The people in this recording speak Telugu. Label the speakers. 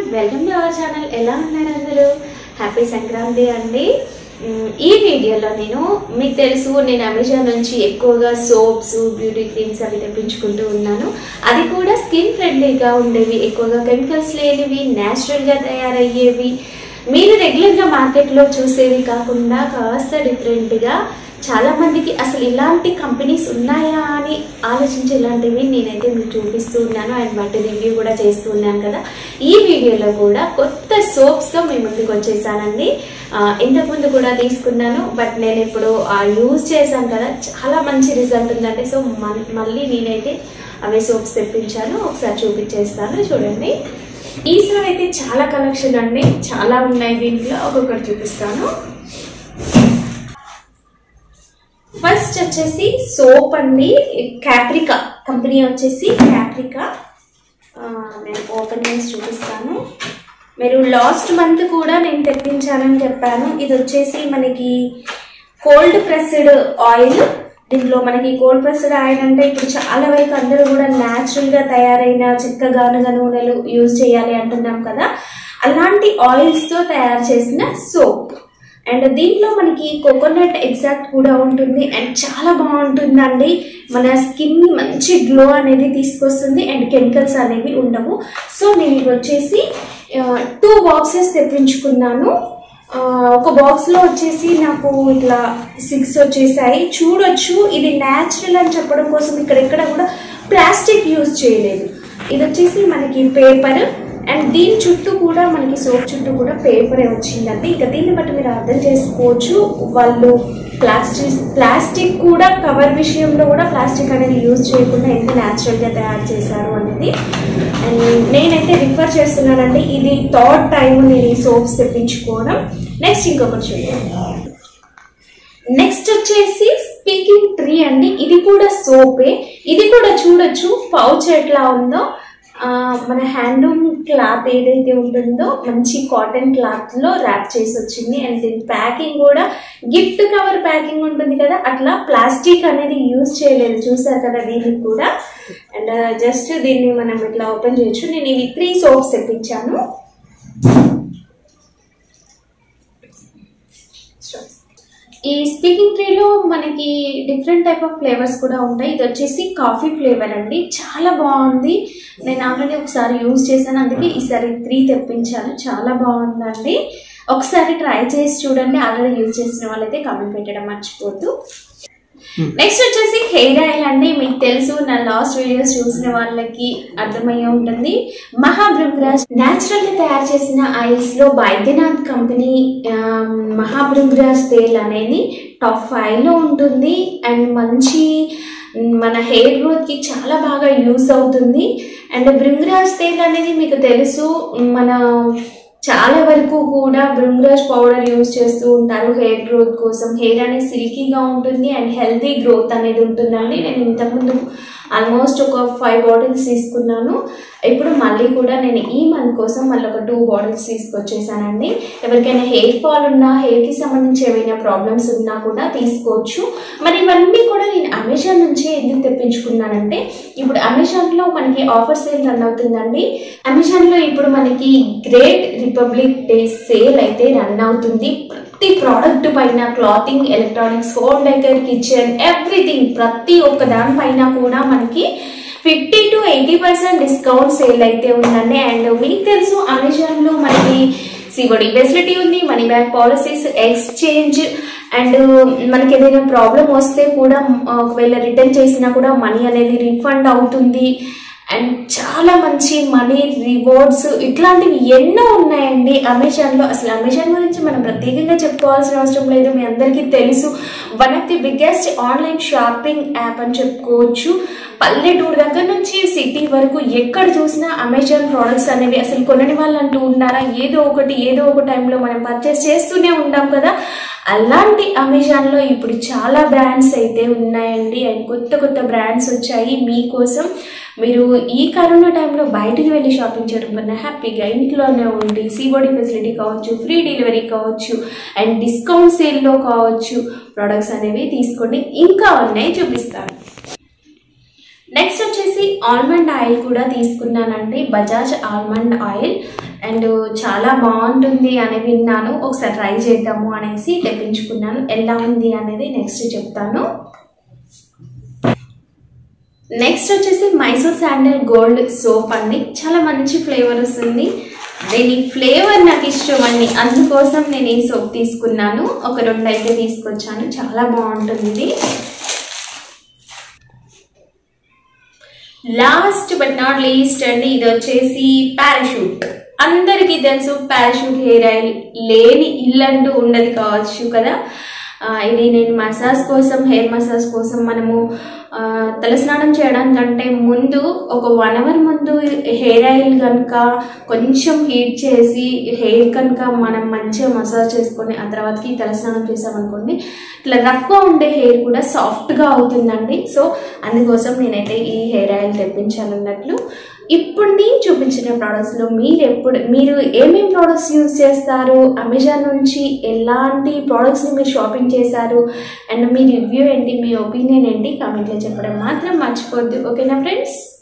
Speaker 1: వెల్కమ్ టు అవర్ ఛానల్ ఎలా ఉన్నారు అందరూ హ్యాపీ సంక్రాంతి అండి మ్, ఈ వీడియోలో నేను మీకు తెలుసు నేను అమెజాన్ నుంచి ఎక్కువగా సోప్స్ బ్యూటీ క్రీమ్స్ అవి తెప్పించుకుంటూ ఉన్నాను అది కూడా స్కిన్ ఫ్రెండ్లీగా ఉండేవి ఎక్కువగా కెమికల్స్ లేనివి న్యాచురల్గా తయారయ్యేవి మీరు రెగ్యులర్గా మార్కెట్లో చూసేవి కాకుండా కాస్త డిఫరెంట్గా చాలా మందికి అసలు ఇలాంటి కంపెనీస్ ఉన్నాయా అని ఆలోచించి ఇలాంటివి నేనైతే మీకు చూపిస్తూ ఉన్నాను అండ్ వాటి రివ్యూ కూడా చేస్తూ ఉన్నాను కదా ఈ వీడియోలో కూడా కొత్త సోప్స్తో మీ ముందుకు వచ్చేసానండి ఆ, ఇంతకుముందు కూడా తీసుకున్నాను బట్ నేను ఇప్పుడు యూజ్ చేశాను కదా చాలా మంచి రిజల్ట్ ఉందండి సో మన్- మళ్ళీ నేనైతే అవే సోప్స్ తెప్పించాను ఒకసారి చూపించేస్తాను చూడండి ఈసారి అయితే చాలా కలెక్షన్ అండి చాలా ఉన్నాయి దీంట్లో ఒక్కొక్కటి చూపిస్తాను ఫస్ట్ వచ్చేసి సోప్ అండి క్యాప్రికా కంపెనీ వచ్చేసి క్యాప్రికా ఆ, నేను ఓపెన్ చేసి చూపిస్తాను మీరు లాస్ట్ మంత్ కూడా నేను తెప్పించానని చెప్పాను ఇది వచ్చేసి మనకి కోల్డ్ ప్రెస్డ్ ఆయిల్ దీంట్లో మనకి కోల్డ్ ప్రెస్డ్ ఆయిల్ అంటే ఇప్పుడు చాలా వరకు అందరూ కూడా న్యాచురల్గా తయారైన చెక్క గానుగ నూనెలు యూజ్ చేయాలి అంటున్నాం కదా అలాంటి ఆయిల్స్తో తయారు చేసిన సోప్ అండ్ దీంట్లో మనకి కోకోనట్ ఎగ్జాక్ట్ కూడా ఉంటుంది అండ్ చాలా బాగుంటుందండి మన స్కిన్ మంచి గ్లో అనేది తీసుకొస్తుంది అండ్ కెమికల్స్ అనేవి ఉండవు సో నేను ఇది వచ్చేసి టూ బాక్సెస్ తెప్పించుకున్నాను ఆ, ఒక బాక్స్లో వచ్చేసి నాకు ఇట్లా సిక్స్ వచ్చేసాయి చూడొచ్చు ఇది న్యాచురల్ అని చెప్పడం కోసం ఇక్కడ ఎక్కడ కూడా ప్లాస్టిక్ యూజ్ చేయలేదు ఇది వచ్చేసి మనకి పేపర్ అండ్ దీని చుట్టూ కూడా మనకి సోప్ చుట్టూ కూడా పేపరే వచ్చిందండి ఇక దీన్ని బట్టి మీరు అర్థం చేసుకోవచ్చు వాళ్ళు ప్లాస్టిక్ ప్లాస్టిక్ కూడా కవర్ విషయంలో కూడా ప్లాస్టిక్ అనేది యూజ్ చేయకుండా ఎంత న్యాచురల్గా తయారు చేశారు అనేది అండ్ నేనైతే రిఫర్ చేస్తున్నానండి ఇది థర్డ్ టైం నేను ఈ సోప్స్ తెప్పించుకోవడం నెక్స్ట్ ఇంకొకటి చూడండి నెక్స్ట్ వచ్చేసి స్పీకింగ్ ట్రీ అండి ఇది కూడా సోపే ఇది కూడా చూడొచ్చు పౌచ్ ఎట్లా ఉందో ఆ, మన హ్యాండ్లూమ్ క్లాత్ ఏదైతే ఉంటుందో మంచి కాటన్ క్లాత్ లో ర్యాప్ చేసి వచ్చింది అండ్ దీని ప్యాకింగ్ కూడా గిఫ్ట్ కవర్ ప్యాకింగ్ ఉంటుంది కదా అట్లా ప్లాస్టిక్ అనేది యూజ్ చేయలేదు చూసారు కదా దీనికి కూడా అండ్ జస్ట్ దీన్ని మనం ఇట్లా ఓపెన్ చేయొచ్చు నేను ఇవి త్రీ సోప్స్ తెప్పించాను ఈ స్పీకింగ్ ట్రీలో మనకి డిఫరెంట్ టైప్ ఆఫ్ ఫ్లేవర్స్ కూడా ఉంటాయి ఇది వచ్చేసి కాఫీ ఫ్లేవర్ అండి చాలా బాగుంది నేను ఆల్రెడీ ఒకసారి యూజ్ చేశాను అందుకే ఈసారి త్రీ తెప్పించాను చాలా బాగుందండి ఒకసారి ట్రై చేసి చూడండి ఆల్రెడీ యూజ్ చేసిన వాళ్ళైతే కామెంట్ పెట్టడం మర్చిపోద్దు నెక్స్ట్ వచ్చేసి హెయిర్ ఆయిల్ అండి మీకు తెలుసు నా లాస్ట్ వీడియోస్ చూసిన వాళ్ళకి అర్థమయ్యే ఉంటుంది మహాభృంగరాజ్ న్యాచురల్ గా తయారు చేసిన ఆయిల్స్ లో బైద్యనాథ్ కంపెనీ మహాభృంగరాజ్ తేల్ అనేది టాప్ ఫైవ్ లో ఉంటుంది అండ్ మంచి మన హెయిర్ గ్రోత్ కి చాలా బాగా యూస్ అవుతుంది అండ్ భృంగరాజ్ తేల్ అనేది మీకు తెలుసు మన చాలా వరకు కూడా భృంగరాజ్ పౌడర్ యూజ్ చేస్తూ ఉంటారు హెయిర్ గ్రోత్ కోసం హెయిర్ అనేది సిల్కీగా ఉంటుంది అండ్ హెల్తీ గ్రోత్ అనేది ఉంటుందండి నేను ఇంతకుముందు ఆల్మోస్ట్ ఒక ఫైవ్ బాటిల్స్ తీసుకున్నాను ఇప్పుడు మళ్ళీ కూడా నేను ఈ మంత్ కోసం మళ్ళీ ఒక టూ బాటిల్స్ తీసుకొచ్చేసానండి ఎవరికైనా హెయిర్ ఫాల్ ఉన్నా హెయిర్కి సంబంధించి ఏమైనా ప్రాబ్లమ్స్ ఉన్నా కూడా తీసుకోవచ్చు మరి ఇవన్నీ కూడా నేను అమెజాన్ నుంచే ఎందుకు తెప్పించుకున్నానంటే ఇప్పుడు అమెజాన్లో మనకి ఆఫర్ సేల్ రన్ అవుతుందండి అమెజాన్లో ఇప్పుడు మనకి గ్రేట్ రిపబ్లిక్ డే సేల్ అయితే రన్ అవుతుంది ప్రతి ప్రోడక్ట్ పైన clothing electronics home decor kitchen everything ప్రతి ఒక్క దానిపైన కూడా మనకి fifty to eighty percent discount sale అయితే ఉందండి అండ్ మీకు తెలుసు అమెజాన్లో మనకి సివడి ఫెసిలిటీ ఉంది money back policies exchange and మనకి ఏదైనా ప్రాబ్లం వస్తే కూడా ఆ, ఒకవేళ రిటర్న్ చేసినా కూడా మనీ అనేది రిఫండ్ అవుతుంది అండ్ చాలా మంచి మనీ రివార్డ్స్ ఇట్లాంటివి ఎన్నో ఉన్నాయండి అమెజాన్లో అసలు అమెజాన్ గురించి మనం ప్రత్యేకంగా చెప్పుకోవాల్సిన అవసరం లేదు మీ అందరికీ తెలుసు one of the biggest online shopping app అని చెప్పుకోవచ్చు పల్లెటూరు దగ్గర నుంచి సిటీ వరకు ఎక్కడ చూసినా అమెజాన్ ప్రోడక్ట్స్ అనేవి అసలు కొనని వాళ్ళు అంటూ ఉన్నారా ఏదో ఒకటి ఏదో ఒక టైంలో మనం పర్చేస్ చేస్తూనే ఉంటాం కదా అలాంటి అమెజాన్లో ఇప్పుడు చాలా బ్రాండ్స్ అయితే ఉన్నాయండి అండ్ కొత్త కొత్త బ్రాండ్స్ వచ్చాయి మీకోసం మీరు ఈ కరోనా టైంలో బయటికి వెళ్ళి షాపింగ్ చేయడం కన్నా హ్యాపీగా ఇంట్లోనే ఉండి సీబోడీ ఫెసిలిటీ కావచ్చు ఫ్రీ డెలివరీ కావచ్చు అండ్ డిస్కౌంట్ సేల్లో కావచ్చు ప్రోడక్ట్స్ అనేవి తీసుకోండి ఇంకా ఉన్నాయి చూపిస్తాను నెక్స్ట్ వచ్చేసి ఆల్మండ్ ఆయిల్ కూడా తీసుకున్నానండి బజాజ్ ఆల్మండ్ ఆయిల్ అండ్ చాలా బాగుంటుంది అని విన్నాను ఒకసారి ట్రై చేద్దాము అనేసి తెప్పించుకున్నాను ఎలా ఉంది అనేది నెక్స్ట్ చెప్తాను నెక్స్ట్ వచ్చేసి మైసూర్ శాండల్ గోల్డ్ సోప్ అండి చాలా మంచి ఫ్లేవర్ వస్తుంది దీని ఫ్లేవర్ నాకు ఇష్టం అండి అందుకోసం నేను ఈ సోప్ తీసుకున్నాను ఒక రెండు అయితే తీసుకొచ్చాను చాలా బాగుంటుంది ఇది లాస్ట్ బట్ నాట్ లీస్ట్ అండి ఇది వచ్చేసి పారాషూట్ అందరికీ తెలుసు పారాషూట్ హెయిర్ ఆయిల్ లేని ఇల్లంటూ ఉండదు కావచ్చు కదా ఆ, ఇది నేను మసాజ్ కోసం హెయిర్ మసాజ్ కోసం మనము ఆ, తలస్నానం చేయడానికంటే ముందు ఒక వన్ అవర్ ముందు హెయిర్ ఆయిల్ కనుక కొంచెం హీట్ చేసి హెయిర్ కనుక మనం మంచిగా మసాజ్ చేసుకొని ఆ తర్వాతకి తలస్నానం చేసామనుకోండి ఇట్లా రఫ్గా ఉండే హెయిర్ కూడా సాఫ్ట్గా అవుతుందండి సో అందుకోసం నేనైతే ఈ హెయిర్ ఆయిల్ తెప్పించాలన్నట్లు ఇప్పుడు నేను చూపించిన ప్రోడక్ట్స్లో మీరు ఎప్పుడు మీరు ఏమేమి ప్రోడక్ట్స్ యూజ్ చేస్తారు అమెజాన్ నుంచి ఎలాంటి ప్రోడక్ట్స్ని మీరు షాపింగ్ చేశారు అండ్ మీ రివ్యూ ఏంటి మీ ఒపీనియన్ ఏంటి కామెంట్లో చెప్పడం మాత్రం మర్చిపోద్దు ఓకేనా ఫ్రెండ్స్